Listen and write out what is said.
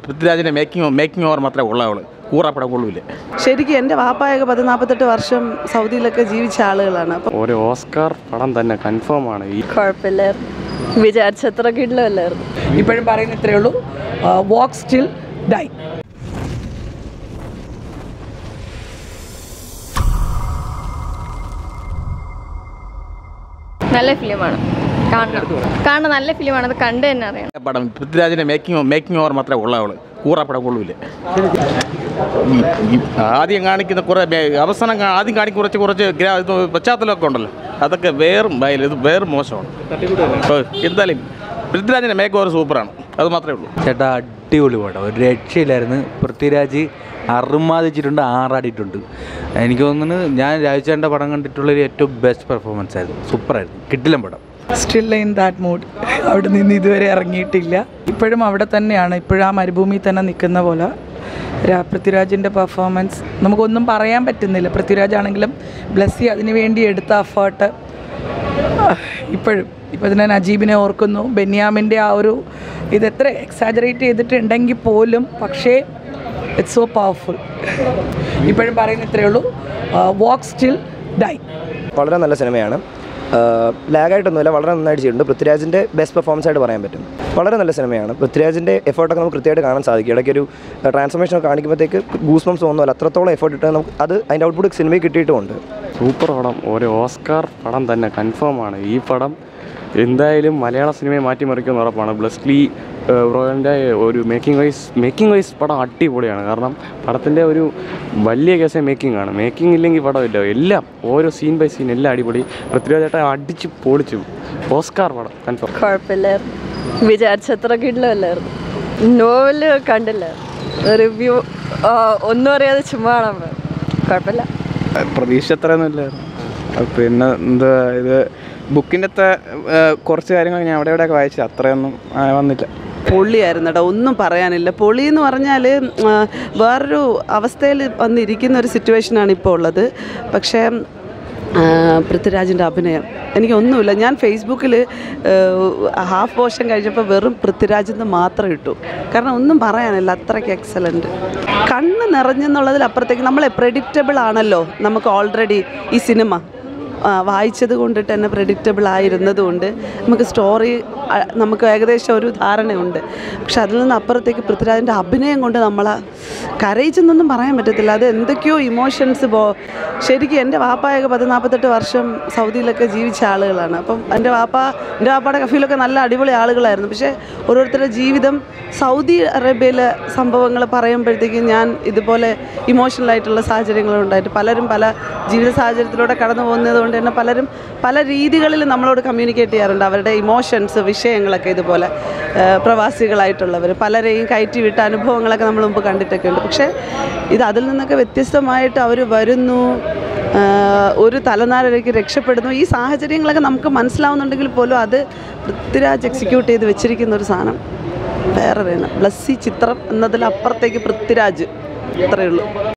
പൃഥ്വിരാജിൻ്റെ making making over മാത്രമേ ഉള്ളൂ അവള് കൂറാപ്പടം കൊള്ളൂല ശരിക്കും എൻ്റെ വാപ്പായൊക്കെ പത്ത് നാൽപ്പത്തെട്ട് വർഷം സൗദിയിലൊക്കെ ജീവിച്ച ആളുകളാണ് അപ്പം ഒരു ഓസ്കാർ പടം തന്നെ കൺഫേം ആണ് ഈ കുഴപ്പമില്ലായിരുന്നു വിചാരിച്ചത്ര കിടിലമല്ലായിരുന്നു ഇപ്പോഴും പറയുന്ന ഇത്രയേ ഉള്ളൂ വാക്ക് സ്റ്റിൽ ഡൈ നല്ല ഫിലിമാണ് കാണണം കാണണം നല്ല ഫിലിമാണ് അത് കണ്ടു തന്നെ അറിയണം പടം പൃഥ്വിരാജിൻ്റെ മേക്കിംഗ് മേക്കിംഗ് ഓവർ മാത്രമേ ഉള്ളൂ അവള് കൂറാപ്പടം കൊള്ളൂല ഈ- ഈ ആദ്യം കാണിക്കുന്ന കുറേ ബേ- അവസാനം കാ- ആദ്യം കാണിക്കുന്ന കുറച്ച് കുറച്ച് ഗ്രാ- ഇത് പശ്ചാത്തലമൊക്കെ ഉണ്ടല്ലോ അതൊക്കെ വേറും വയലും ഇത് വേറും മോശമാണ് അപ്പോൾ എന്തായാലും പൃഥ്വിരാജിൻ്റെ മേക്ക് ഓവർ സൂപ്പറാണ് അത് മാത്രമേ ഉള്ളൂ ചേട്ടാ അടിപൊളി പടം ഒരു രക്ഷയില്ലായിരുന്നു പൃഥ്വിരാജ് അറുമാദിച്ചിട്ടുണ്ട് ആറാടിയിട്ടുണ്ട് എനിക്ക് തോന്നുന്നു ഞാൻ രാജചേട്ടൻ്റെ പടം കണ്ടിട്ടുള്ളൊരു ഏറ്റവും ബെസ്റ്റ് പെർഫോമൻസ് ആയിരുന്നു സൂപ്പറായിരുന്നു കിട്ടില്ല പടം സ്റ്റിൽ ഇൻ ദാറ്റ് മൂഡ് അവിടെ നിന്ന് ഇതുവരെ ഇറങ്ങിയിട്ടില്ല ഇപ്പോഴും അവിടെ തന്നെയാണ് ഇപ്പോഴും ആ മരുഭൂമിയിൽ തന്നെ നിൽക്കുന്ന പോലെ രാ- പൃഥ്വിരാജിൻ്റെ പെർഫോമൻസ് നമുക്കൊന്നും പറയാൻ പറ്റുന്നില്ല പൃഥ്വിരാജ് ആണെങ്കിലും ബ്ലസ്സി അതിന് വേണ്ടി എടുത്ത എഫേർട്ട് ഇപ്പോഴും ഇപ്പോൾ ഇതിനെ നജീബിനെ ഓർക്കുന്നു ബെന്യാമിൻ്റെ ആ ഒരു ഇത് എത്ര എക്സാജറേറ്റ് ചെയ്തിട്ടുണ്ടെങ്കിൽ പോലും പക്ഷേ ഇറ്റ്സ് സോ പവർഫുൾ ഇപ്പോഴും പറയുന്ന ഇത്രയേ ഉള്ളൂ വാക്ക് സ്റ്റിൽ ഡൈ വളരെ നല്ല സിനിമയാണ് ലാഗായിട്ടൊന്നുമില്ല വളരെ നന്നായിട്ട് ചെയ്തിട്ടുണ്ട് പൃഥ്വിരാജിൻ്റെ ബെസ്റ്റ് പെർഫോമൻസ് ആയിട്ട് പറയാൻ പറ്റും വളരെ നല്ല സിനിമയാണ് പൃഥ്വിരാജിൻ്റെ എഫേർട്ടൊക്കെ നമുക്ക് കൃത്യമായിട്ട് കാണാൻ സാധിക്കും ഇടയ്ക്ക് ഒരു ട്രാൻസ്ഫോർമേഷൻ ഒക്കെ കാണിക്കുമ്പോഴത്തേക്ക് ഗൂസ് ബംസ് തോന്നുമല്ല അത്രത്തോളം എഫേർട്ട് ഇട്ട് നമുക്ക് അത് അതിൻ്റെ ഔട്ട്പുട്ട് സിനിമയിൽ കിട്ടിയിട്ടുമുണ്ട് സൂപ്പർ പടം ഒരു ഓസ്കാർ പടം തന്നെ കൺഫേം ആണ് ഈ പടം എന്തായാലും മലയാള സിനിമയെ മാറ്റിമറിക്കുമെന്ന് ഉറപ്പാണ് ബ്ലസ്ലി ബ്രോയിൻ്റെ ഒരു മേക്കിംഗ് വൈസ് മേക്കിംഗ് വൈസ് പടം അടിപൊളിയാണ് കാരണം പടത്തിൻ്റെ ഒരു വലിയ കേസേ മേക്കിംഗ് ആണ് മേക്കിംഗ് ഇല്ലെങ്കിൽ പടമില്ല എല്ലാം ഓരോ സീൻ ബൈ സീൻ എല്ലാം അടിപൊളി പൃഥ്വിരാജ് ചേട്ടൻ അടിച്ച് പൊളിച്ചു ഓസ്കാർ പടം കൺഫേം കുഴപ്പമില്ലായിരുന്നു വിചാരിച്ചത്ര കിടിലമല്ലായിരുന്നു നോവല് കണ്ടില്ല റിവ്യൂ ഒന്നും അറിയാതെ ചുമ്മാ കാണാൻ പോയി. കുഴപ്പമില്ല പ്രതീക്ഷ അത്രയൊന്നും ഇല്ലായിരുന്നു പിന്നെ എന്താ ഇത് ബുക്കിൻ്റെ അത്ര കുറച്ച് കാര്യങ്ങൾ ഞാൻ അവിടെ ഇവിടെയൊക്കെ വായിച്ചു അത്രയൊന്നും ആ, വന്നില്ല പൊള്ളിയായിരുന്നു കേട്ടോ ഒന്നും പറയാനില്ല പൊളി എന്ന് പറഞ്ഞാൽ വേറൊരു അവസ്ഥയിൽ വന്നിരിക്കുന്ന ഒരു സിറ്റുവേഷനാണ് ഇപ്പോൾ ഉള്ളത് പക്ഷേ ആ, പൃഥ്വിരാജിൻ്റെ അഭിനയം എനിക്കൊന്നുമില്ല ഞാൻ ഫേസ്ബുക്കിൽ ഹാഫ് പോർഷൻ കഴിഞ്ഞപ്പോൾ വെറും പൃഥ്വിരാജ് എന്ന് മാത്രം ഇട്ടു കാരണം ഒന്നും പറയാനില്ല അത്രയ്ക്ക് എക്സലൻറ്റ് കണ്ണ് നിറഞ്ഞെന്നുള്ളതിൽ അപ്പുറത്തേക്ക് നമ്മളെ പ്രെഡിക്റ്റബിൾ ആണല്ലോ നമുക്ക് ഓൾറെഡി ഈ സിനിമ ആ, വായിച്ചത് കൊണ്ടിട്ട് തന്നെ പ്രഡിക്റ്റബിൾ ആയിരുന്നത് കൊണ്ട് നമുക്ക് സ്റ്റോറി ആ, നമുക്ക് ഏകദേശം ഒരു ധാരണയുണ്ട് പക്ഷെ അതിൽ നിന്ന് അപ്പുറത്തേക്ക് പൃഥ്വിരാജിൻ്റെ അഭിനയം കൊണ്ട് നമ്മളെ കരയിച്ചെന്നൊന്നും പറയാൻ പറ്റത്തില്ല അത് എന്തൊക്കെയോ ഇമോഷൻസ് പോ ശരിക്കും എൻ്റെ വാപ്പായൊക്കെ പത്ത് നാൽപ്പത്തെട്ട് വർഷം സൗദിയിലൊക്കെ ജീവിച്ച ആളുകളാണ് അപ്പം എൻ്റെ വാപ്പ എൻ്റെ വാപ്പയുടെ കഫീലൊക്കെ നല്ല അടിപൊളി ആളുകളായിരുന്നു പക്ഷേ ഓരോരുത്തരുടെ ജീവിതം സൗദി അറേബ്യയിലെ സംഭവങ്ങൾ പറയുമ്പോഴത്തേക്കും ഞാൻ ഇതുപോലെ ഇമോഷണൽ ആയിട്ടുള്ള സാഹചര്യങ്ങളുണ്ടായിട്ട് പലരും പല ജീവിത സാഹചര്യത്തിലൂടെ കടന്നു പോകുന്നത് കൊണ്ട് തന്നെ പലരും പല രീതികളിൽ നമ്മളോട് കമ്മ്യൂണിക്കേറ്റ് ചെയ്യാറുണ്ട് അവരുടെ ഇമോഷൻസ് വിഷയങ്ങളൊക്കെ ഇതുപോലെ ആ, പ്രവാസികളായിട്ടുള്ളവർ പലരെയും കയറ്റി വിട്ട അനുഭവങ്ങളൊക്കെ നമ്മൾ മുമ്പ് കണ്ടിട്ടൊക്കെ ഉണ്ട് പക്ഷേ ഇത് അതിൽ നിന്നൊക്കെ വ്യത്യസ്തമായിട്ട് അവർ വരുന്നു ആ, ഒരു തലനാരിലേക്ക് രക്ഷപ്പെടുന്നു ഈ സാഹചര്യങ്ങളൊക്കെ നമുക്ക് മനസ്സിലാവുന്നുണ്ടെങ്കിൽ പോലും അത് പൃഥ്വിരാജ് എക്സിക്യൂട്ട് ചെയ്ത് വെച്ചിരിക്കുന്ന ഒരു സാധനം വേറെ ബ്ലസ്സി ചിത്രം എന്നതിലപ്പുറത്തേക്ക് പൃഥ്വിരാജ് ഇത്രയേ ഉള്ളൂ